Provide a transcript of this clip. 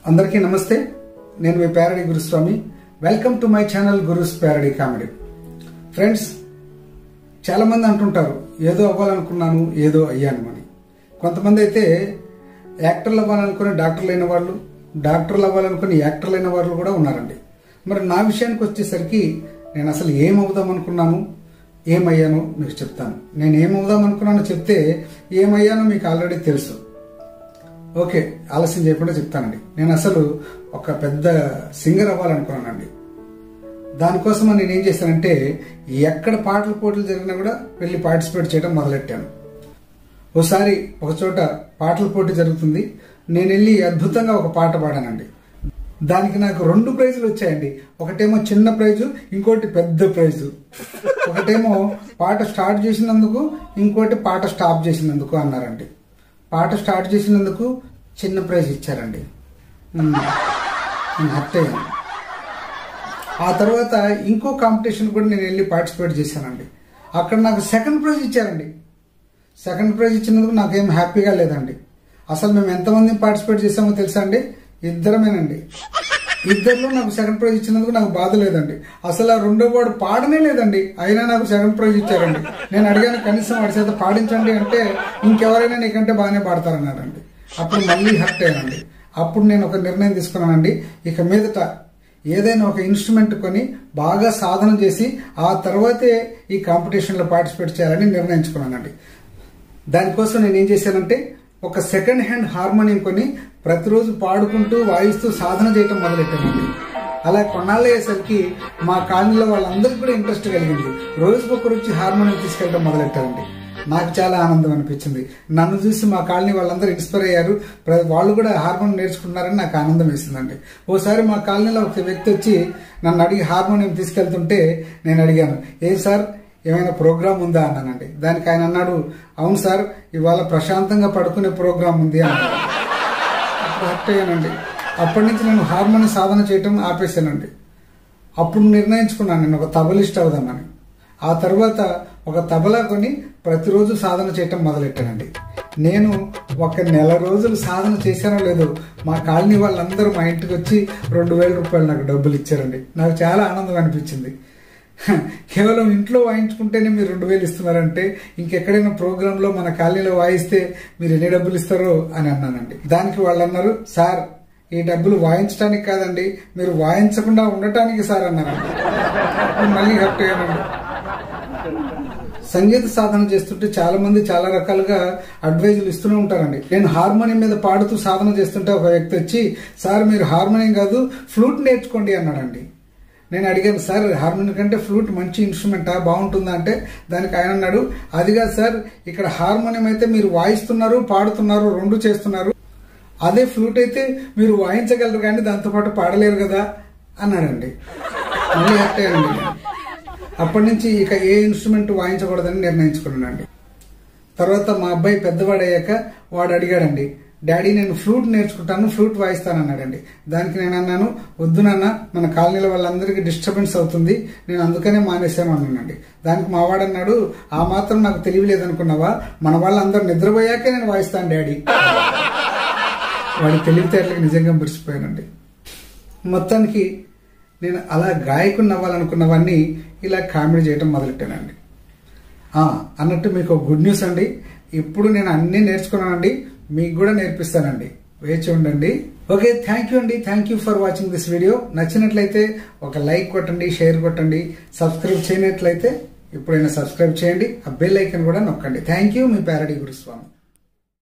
అందరికీ నమస్తే నేను మీ parody Guruswamy welcome to my channel Gurus parody comedy friends చాలా మంది అంటుంటారు ఏదో అవ్వాలనుకున్నాను ఏదో అయ్యాను అని కొంతమంది అయితే యాక్టర్లు అవ్వాలనుకుని డాక్టర్లు అయిన వాళ్ళు డాక్టర్లు అవ్వాలనుకుని యాక్టర్లు అయిన వాళ్ళు కూడా ఉన్నారండి మరి నా విషయానికి వచ్చేసరికి నేను అసలు ఏం అవుదాం అనుకున్నాను ఏమయ్యానో మీకు చెప్తాను నేను ఏమవుదాం అనుకున్నానో చెప్తే ఏమయ్యానో మీకు ఆల్రెడీ తెలుసు ఓకే ఆలస్యం చేయకుండా చెప్తానండి నేను అసలు ఒక పెద్ద సింగర్ అవ్వాలనుకున్నానండి దానికోసం నేను ఏం చేశానంటే ఎక్కడ పాటల పోటీలు జరిగినా కూడా వెళ్ళి పార్టిసిపేట్ చేయడం మొదలెట్టాను ఓసారి ఒక చోట పాటల పోటీ జరుగుతుంది నేను వెళ్ళి అద్భుతంగా ఒక పాట పాడానండి దానికి నాకు రెండు ప్రైజులు వచ్చాయండి ఒకటేమో చిన్న ప్రైజు ఇంకోటి పెద్ద ప్రైజు ఒకటేమో పాట స్టార్ట్ చేసినందుకు ఇంకోటి పాట స్టాప్ చేసినందుకు అన్నారండి పాట స్టార్ట్ చేసినందుకు చిన్న ప్రైజ్ ఇచ్చారండి మ్మ్. నేను హర్ట్ అయ్యాను ఆ తర్వాత ఇంకో కాంపిటీషన్ కూడా నేను వెళ్ళి పార్టిసిపేట్ చేశానండి అక్కడ నాకు సెకండ్ ప్రైజ్ ఇచ్చారండి సెకండ్ ప్రైజ్ ఇచ్చినందుకు నాకేం హ్యాపీగా లేదండి అసలు మేము ఎంతమంది పార్టిసిపేట్ చేసామో తెలుసా అండి ఇద్దరమేనండి ఇద్దరిలో నాకు సెకండ్ ప్రైజ్ ఇచ్చినందుకు నాకు బాధ లేదండి అసలు ఆ రెండో వాడు పాడనే లేదండి అయినా నాకు సెకండ్ ప్రైజ్ ఇచ్చారండి నేను అడిగాను కనీసం వాడి చేత పాడించండి అంటే ఇంకెవరైనా నీకంటే బాగానే పాడతారన్నాడండి అప్పుడు మళ్ళీ హర్ట్ అయ్యానండి అప్పుడు నేను ఒక నిర్ణయం తీసుకున్నానండి ఇక మీదట ఏదైనా ఒక ఇన్స్ట్రుమెంట్ కొని బాగా సాధన చేసి ఆ తర్వాతే ఈ కాంపిటీషన్లో పార్టిసిపేట్ చేయాలని నిర్ణయించుకున్నానండి దానికోసం నేను ఏం చేశానంటే ఒక సెకండ్ హ్యాండ్ హార్మోనియం కొని ప్రతిరోజు పాడుకుంటూ వాయిస్తూ సాధన చేయటం మొదలెట్టానండి అలా కొన్నాళ్ళు అయ్యేసరికి మా కాలనీలో వాళ్ళందరికీ కూడా ఇంట్రెస్ట్ కలిగింది రోజుకొకరు వచ్చి హార్మోనియం తీసుకెళ్ళడం మొదలెట్టారండి నాకు చాలా ఆనందం అనిపించింది నన్ను చూసి మా కాలనీ వాళ్ళందరూ ఇన్స్పైర్ అయ్యారు ప్ర- వాళ్ళు కూడా హార్మోనియం నేర్చుకున్నారని నాకు ఆనందం వేసిందండి ఓసారి మా కాలనీలో ఒక వ్యక్తి వచ్చి నన్ను అడిగి హార్మోనియం తీసుకెళ్తుంటే నేను అడిగాను ఏ సార్ ఏమైనా ప్రోగ్రామ్ ఉందా అన్నానండి దానికి ఆయన అన్నాడు అవును సార్ ఇవాళ ప్రశాంతంగా పడుకునే ప్రోగ్రామ్ ఉంది అన్నాడు అప్పుడు హర్ట్ అయ్యానండి అప్పటి నుంచి నేను హార్మోని సాధన చేయటం ఆపేశానండి అప్పుడు నిర్ణయించుకున్నాను నేను ఒక తబలిస్ట్ అవుదామని ఆ తర్వాత ఒక తబలా కొని ప్రతిరోజు సాధన చేయటం మొదలెట్టానండి నేను ఒక నెల రోజులు సాధన చేశానో లేదో మా కాలనీ వాళ్ళందరూ మా ఇంటికి వచ్చి రెండు వేల రూపాయలు నాకు డబ్బులు ఇచ్చారండి నాకు చాలా ఆనందం అనిపించింది కేవలం ఇంట్లో వాయించుకుంటేనే మీరు రెండు వేలు ఇస్తున్నారంటే ఇంకెక్కడైనా ప్రోగ్రాంలో మన కాలనీలో వాయిస్తే మీరు ఎన్ని డబ్బులు ఇస్తారో అని అన్నానండి దానికి వాళ్ళు అన్నారు సార్ ఈ డబ్బులు వాయించడానికి కాదండి మీరు వాయించకుండా ఉండటానికి సార్ అన్నారండి అప్పుడు మళ్ళీ హర్ట్ అయ్యానండి సంగీత సాధన చేస్తుంటే చాలా మంది చాలా రకాలుగా అడ్వైజులు ఇస్తూనే ఉంటారండి నేను హార్మోనియం మీద పాడుతూ సాధన చేస్తుంటే ఒక వ్యక్తి వచ్చి సార్ మీరు హార్మోనియం కాదు ఫ్లూట్ నేర్చుకోండి అన్నాడండి నేను అడిగాను సార్ హార్మోనియం కంటే ఫ్లూట్ మంచి ఇన్స్ట్రుమెంటా బాగుంటుందా అంటే దానికి ఆయన అన్నాడు అది కాదు సార్ ఇక్కడ హార్మోనియం అయితే మీరు వాయిస్తున్నారు పాడుతున్నారు రెండు చేస్తున్నారు అదే ఫ్లూట్ అయితే మీరు వాయించగలరు కానీ దాంతోపాటు పాడలేరు కదా అన్నాడండి మళ్ళీ హర్ట్ అయ్యానండి నేను. అప్పటి నుంచి ఇక ఏ ఇన్స్ట్రుమెంట్ వాయించకూడదని నిర్ణయించుకున్నానండి తర్వాత మా అబ్బాయి పెద్దవాడయ్యాక వాడు అడిగాడండి డాడీ నేను ఫ్లూట్ నేర్చుకుంటాను ఫ్లూట్ వాయిస్తాను అన్నాడండి దానికి నేను అన్నాను వద్దు నాన్న మన కాలనీలో వాళ్ళందరికీ డిస్టర్బెన్స్ అవుతుంది నేను అందుకనే మానేశాను అన్నానండి దానికి మా వాడు అన్నాడు ఆ మాత్రం నాకు తెలియలేదనుకున్నావా మన వాళ్ళందరూ నిద్రపోయాకే నేను వాయిస్తాను డాడీ వాడి తెలివితేటలకు నిజంగా మురిసిపోయానండి మొత్తానికి నేను అలా గాయకుని అవ్వాలనుకున్నవన్నీ ఇలా కామెడీ చేయడం మొదలెట్టానండి ఆ, అన్నట్టు మీకు ఒక గుడ్ న్యూస్ అండి ఇప్పుడు నేను అన్నీ నేర్చుకున్నానండి మీకు కూడా నేర్పిస్తానండి వేచి ఉండండి ఓకే థ్యాంక్ యూ అండి thank you for watching this video నచ్చినట్లయితే ఒక లైక్ కొట్టండి షేర్ కొట్టండి సబ్స్క్రైబ్ చేయనట్లయితే ఇప్పుడైనా సబ్స్క్రైబ్ చేయండి ఆ బెల్ ఐకన్ కూడా నొక్కండి థ్యాంక్ యూ మీ ప్యారడీ గురుస్వామి